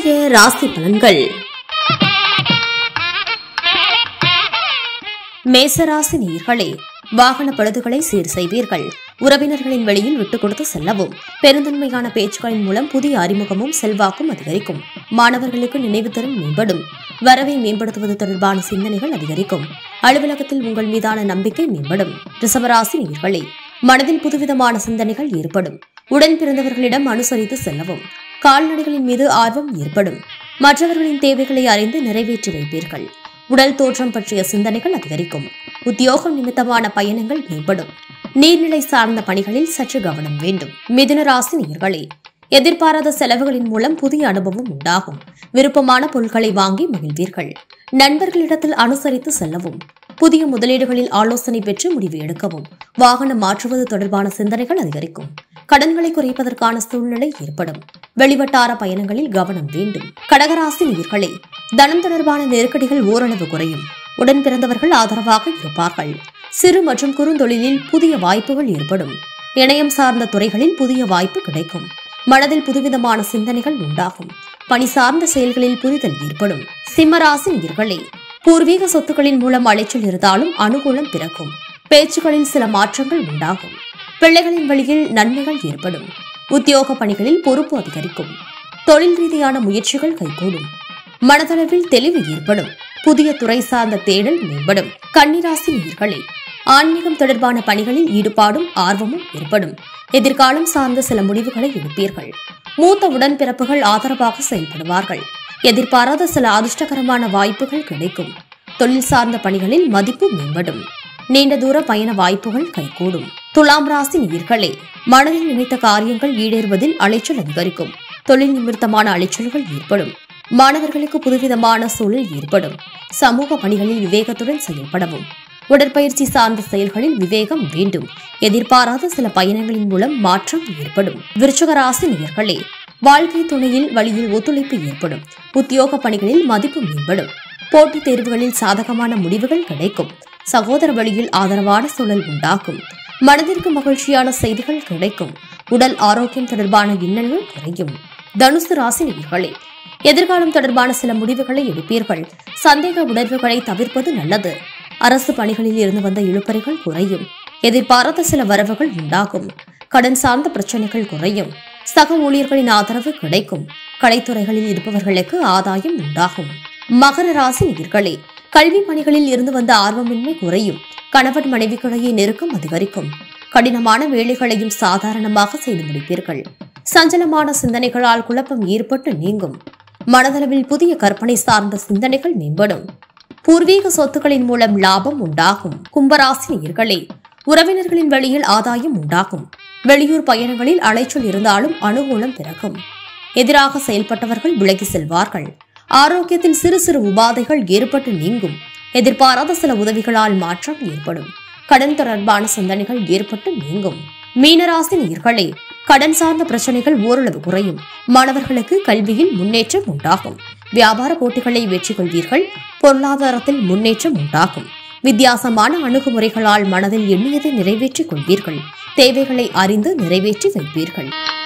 இன்றைய ராசி பலன்கள் மேசராசி நேயர்களே வாகன பழுதுகளை சீர் செய்வீர்கள் உறவினர்களின் வெளியில் விட்டுக் கொடுத்து செல்லவும் பெருந்தன்மையான பேச்சுக்களின் மூலம் புதிய அறிமுகமும் செல்வாக்கும் அதிகரிக்கும் மாணவர்களுக்கு நினைவுத்திறன் மேம்படும் வரவை மேம்படுத்துவது தொடர்பான சிந்தனைகள் அதிகரிக்கும் அலுவலகத்தில் உங்கள் மீதான நம்பிக்கை மேம்படும் ரிசவராசி நேயர்களே மனதில் புதுவிதமான சிந்தனைகள் ஏற்படும் உடன் பிறந்தவர்களிடம் அனுசரித்து செல்லவும் கால்நடைகளின் மீது ஆர்வம் ஏற்படும் மற்றவர்களின் தேவைகளை அறிந்து நிறைவேற்றி வைப்பீர்கள் உடல் தோற்றம் பற்றிய சிந்தனைகள் அதிகரிக்கும் உத்தியோகம் நிமித்தமான பயணங்கள் மேம்படும் நீர்நிலை சார்ந்த பணிகளில் சற்று கவனம் வேண்டும் மிதுன ராசி நேயர்களே எதிர்பாராத செலவுகளின் மூலம் புதிய அனுபவம் உண்டாகும் விருப்பமான பொருட்களை வாங்கி மகிழ்வீர்கள் நண்பர்களிடத்தில் அனுசரித்து செல்லவும் புதிய முதலீடுகளில் ஆலோசனை பெற்று முடிவு எடுக்கவும் வாகனம் மாற்றுவது தொடர்பான சிந்தனைகள் அதிகரிக்கும் கடன்களை குறைப்பதற்கான சூழ்நிலை ஏற்படும் வெளிவட்டார பயணங்களில் கவனம் வேண்டும் கடகராசி நீர்களே தனம் தொடர்பான நெருக்கடிகள் ஓரளவு குறையும் உடன் பிறந்தவர்கள் ஆதரவாக இருப்பார்கள் சிறு மற்றும் குறுந்தொழிலில் புதிய வாய்ப்புகள் ஏற்படும் இணையம் சார்ந்த துறைகளில் புதிய வாய்ப்பு கிடைக்கும் மனதில் புதுவிதமான சிந்தனைகள் உண்டாகும் பணி சார்ந்த செயல்களில் புரிதல் ஏற்படும் சிம்மராசி நீர்களே பூர்வீக சொத்துக்களின் மூலம் அலைச்சல் இருந்தாலும் அனுகூலம் பிறக்கும் பேச்சுகளில் சில மாற்றங்கள் உண்டாகும் பிள்ளைகளின் வழியில் நன்மைகள் ஏற்படும் உத்தியோக பணிகளில் பொறுப்பு அதிகரிக்கும் தொழில் ரீதியான முயற்சிகள் கைகூடும் மனதளவில் தெளிவு ஏற்படும் புதிய துறை சார்ந்த தேடல் மேம்படும் கன்னிராசி நீர்களே ஆன்மீகம் தொடர்பான பணிகளில் ஈடுபாடும் ஆர்வமும் ஏற்படும் எதிர்காலம் சார்ந்த சில முடிவுகளை எடுப்பீர்கள் மூத்த உடன்பிறப்புகள் ஆதரவாக செயல்படுவார்கள் எதிர்பாராத சில அதிர்ஷ்டகரமான வாய்ப்புகள் கிடைக்கும் தொழில் சார்ந்த பணிகளில் மதிப்பு மேம்படும் நீண்ட தூர பயண வாய்ப்புகள் கைகூடும் துலாம் ராசி நீர்களே மனதில் நினைத்த காரியங்கள் ஈடேறுவதில் அலைச்சல் அதிகரிக்கும் தொழில் நிமித்தமான அலைச்சல்கள் ஏற்படும் மாணவர்களுக்கு புதுவிதமான சூழல் ஏற்படும் சமூக பணிகளில் விவேகத்துடன் செயல்படவும் உடற்பயிற்சி சார்ந்த செயல்களில் விவேகம் வேண்டும் எதிர்பாராத சில பயணங்களின் மூலம் மாற்றம் ஏற்படும் விருச்சக ராசி நேயர்களே வாழ்க்கை துணையில் வழியில் ஒத்துழைப்பு ஏற்படும் உத்தியோக பணிகளில் மதிப்பு மேம்படும் போட்டித் தேர்வுகளில் சாதகமான முடிவுகள் கிடைக்கும் சகோதர வழியில் ஆதரவான சூழல் உண்டாகும் மனதிற்கு மகிழ்ச்சியான செய்திகள் கிடைக்கும் உடல் ஆரோக்கியம் தொடர்பான எண்ணங்கள் குறையும் தனுசு ராசி நேயர்களே எதிர்காலம் தொடர்பான சில முடிவுகளை எடுப்பீர்கள் சந்தேக உணர்வுகளை தவிர்ப்பது நல்லது அரசு பணிகளில் இருந்து வந்த இழுபறிகள் குறையும் எதிர்பாராத சில வரவுகள் உண்டாகும் கடன் சார்ந்த பிரச்சனைகள் குறையும் சக ஊழியர்களின் ஆதரவு கிடைக்கும் கலைத்துறைகளில் இருப்பவர்களுக்கு ஆதாயம் உண்டாகும் மகர ராசி நேயர்களே கல்வி பணிகளில் இருந்து வந்த ஆர்வமின்மை குறையும் கணவன் மனைவிக்கிடையே நெருக்கம் அதிகரிக்கும் கடினமான வேலைகளையும் சாதாரணமாக செய்து முடிப்பீர்கள் சஞ்சலமான சிந்தனைகளால் குழப்பம் ஏற்பட்டு நீங்கும் மனதளவில் புதிய கற்பனை சார்ந்த சிந்தனைகள் மேம்படும் பூர்வீக சொத்துக்களின் மூலம் லாபம் உண்டாகும் கும்பராசி நேயர்களே உறவினர்களின் வழியில் ஆதாயம் உண்டாகும் வெளியூர் பயணங்களில் அலைச்சல் இருந்தாலும் அனுகூலம் பிறக்கும் எதிராக செயல்பட்டவர்கள் விலகி செல்வார்கள் ஆரோக்கியத்தில் சிறு சிறு உபாதைகள் ஏற்பட்டு நீங்கும் எதிர்பாராத சில உதவிகளால் மாற்றம் ஏற்படும் கடன் தொடர்பான சிந்தனைகள் ஏற்பட்டு நீங்கும் மீனராசி நேயர்களே கடன் சார்ந்த பிரச்சனைகள் ஓரளவு குறையும் மாணவர்களுக்கு கல்வியில் முன்னேற்றம் உண்டாகும் வியாபார போட்டிகளை வெற்றி கொள்வீர்கள் பொருளாதாரத்தில் முன்னேற்றம் உண்டாகும் வித்தியாசமான அணுகுமுறைகளால் மனதில் எண்ணியதை நிறைவேற்றிக் கொள்வீர்கள் தேவைகளை அறிந்து நிறைவேற்றி வைப்பீர்கள்